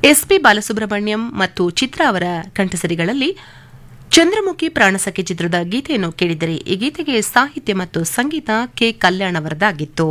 S P Balasubrahmanyam ಮತ್ತು ಚಿತ್ರ ಅವರ ಕಂಠಸರಿಗಳಲ್ಲಿ ಚಂದ್ರಮುಖಿ ಪ್ರಾಣಸಖಿ ಚಿತ್ರದ ಗೀತೆಯನ್ನು ಕೇಳಿದರೆ ಈ ಗೀತೆಗೆ ಸಾಹಿತ್ಯ ಮತ್ತು ಸಂಗೀತ ಕೆ ಕಲ್ಯಾಣ್ ಅವರದಾಗಿತ್ತು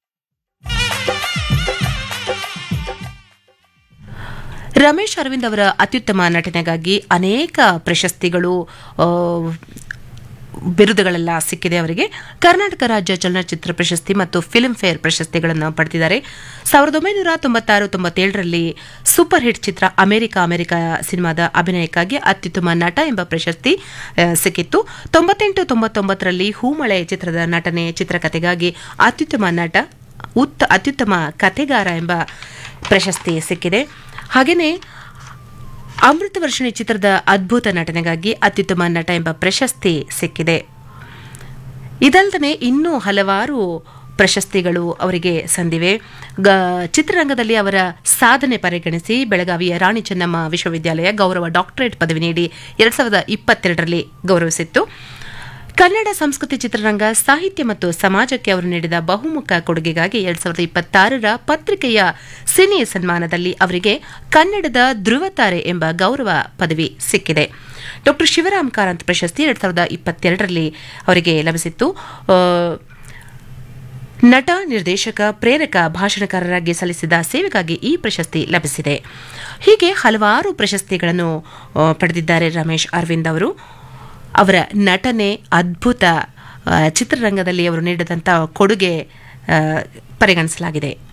ರಮೇಶ್ ಅರವಿಂದ್ ಅವರ ಅತ್ಯುತ್ತಮ ನಟನೆಗಾಗಿ ಅನೇಕ ಪ್ರಶಸ್ತಿಗಳು ಆ, ಬಿರುದುಗಳೆಲ್ಲ ಸಿಕ್ಕಿದೆ ಅವರಿಗೆ ಕರ್ನಾಟಕ ರಾಜ್ಯ ಚಲನಚಿತ್ರ ಪ್ರಶಸ್ತಿ ಮತ್ತು ಫಿಲ್ಮ್ ಫೇರ್ ಪ್ರಶಸ್ತಿಗಳನ್ನು ಪಡೆದಿದ್ದಾರೆ ಸಾವಿರದ ಒಂಬೈನೂರ ತೊಂಬತ್ತಾರು ತೊಂಬತ್ತೇಳರಲ್ಲಿ ಸೂಪರ್ ಹಿಟ್ ಚಿತ್ರ ಅಮೆರಿಕ ಅಮೆರಿಕ ಸಿನಿಮಾದ ಅಭಿನಯಕ್ಕಾಗಿ ಅತ್ಯುತ್ತಮ ನಟ ಎಂಬ ಪ್ರಶಸ್ತಿ ಆ, ಸಿಕ್ಕಿತ್ತು ತೊಂಬತ್ತೆಂಟು ತೊಂಬತ್ತೊಂಬತ್ತರಲ್ಲಿ ಹೂಮಳೆ ಚಿತ್ರದ ನಟನೆ ಚಿತ್ರಕಥೆಗಾಗಿ ಅತ್ಯುತ್ತಮ ನಟ ಉತ್ತ ಅತ್ಯುತ್ತಮ ಕಥೆಗಾರ ಎಂಬ ಪ್ರಶಸ್ತಿ ಸಿಕ್ಕಿದೆ ಹಾಗೆಯೇ ಅಮೃತ ವರ್ಷಿಣಿ ಚಿತ್ರದ ಅದ್ಭುತ ನಟನೆಗಾಗಿ ಅತ್ಯುತ್ತಮ ನಟ ಎಂಬ ಪ್ರಶಸ್ತಿ ಸಿಕ್ಕಿದೆ ಇದಲ್ಲದೆ ಇನ್ನೂ ಹಲವಾರು ಪ್ರಶಸ್ತಿಗಳು ಅವರಿಗೆ ಸಂದಿವೆ ಗ ಚಿತ್ರರಂಗದಲ್ಲಿ ಅವರ ಸಾಧನೆ ಪರಿಗಣಿಸಿ ಬೆಳಗಾವಿಯ ರಾಣಿ ಚೆನ್ನಮ್ಮ ವಿಶ್ವವಿದ್ಯಾಲಯ ಗೌರವ ಡಾಕ್ಟರೇಟ್ ಪದವಿ ನೀಡಿ ಎರಡ್ ಸಾವಿರದ ಇಪ್ಪತ್ತೆರಡರಲ್ಲಿ ಗೌರವಿಸಿತ್ತು ಕನ್ನಡ ಸಂಸ್ಕೃತಿ ಚಿತ್ರರಂಗ ಸಾಹಿತ್ಯ ಮತ್ತು ಸಮಾಜಕ್ಕೆ ಅವರು ನೀಡಿದ ಬಹುಮುಖ ಕೊಡುಗೆಗಾಗಿ ಎರಡ್ ಸಾವಿರದ ಇಪ್ಪತ್ತಾರರ ಪತ್ರಿಕೆಯ ಸಿನಿ ಸನ್ಮಾನದಲ್ಲಿ ಅವರಿಗೆ ಕನ್ನಡದ ಧ್ರುವತಾರೆ ಎಂಬ ಗೌರವ ಪದವಿ ಸಿಕ್ಕಿದೆ ಡಾಕ್ಟರ್ ಶಿವರಾಮ್ ಕಾರಂತ್ ಪ್ರಶಸ್ತಿ ಎರಡ್ ಸಾವಿರದ ಇಪ್ಪತ್ತೆರಡರಲ್ಲಿ ಅವರಿಗೆ ಲಭಿಸಿತ್ತು ಆ, ನಟ ನಿರ್ದೇಶಕ ಪ್ರೇರಕ ಭಾಷಣಕಾರರಾಗಿ ಸಲ್ಲಿಸಿದ ಸೇವೆಗಾಗಿ ಈ ಪ್ರಶಸ್ತಿ ಲಭಿಸಿದೆ ಹೀಗೆ ಹಲವಾರು ಪ್ರಶಸ್ತಿಗಳನ್ನು ಆ, ಪಡೆದಿದ್ದಾರೆ ರಮೇಶ್ ಅರವಿಂದ್ ಅವರು ಅವರ ನಟನೆ ಅದ್ಭುತ ಆ, ಚಿತ್ರರಂಗದಲ್ಲಿ ಅವರು ನೀಡಿದಂಥ ಕೊಡುಗೆ ಆ, ಪರಿಗಣಿಸಲಾಗಿದೆ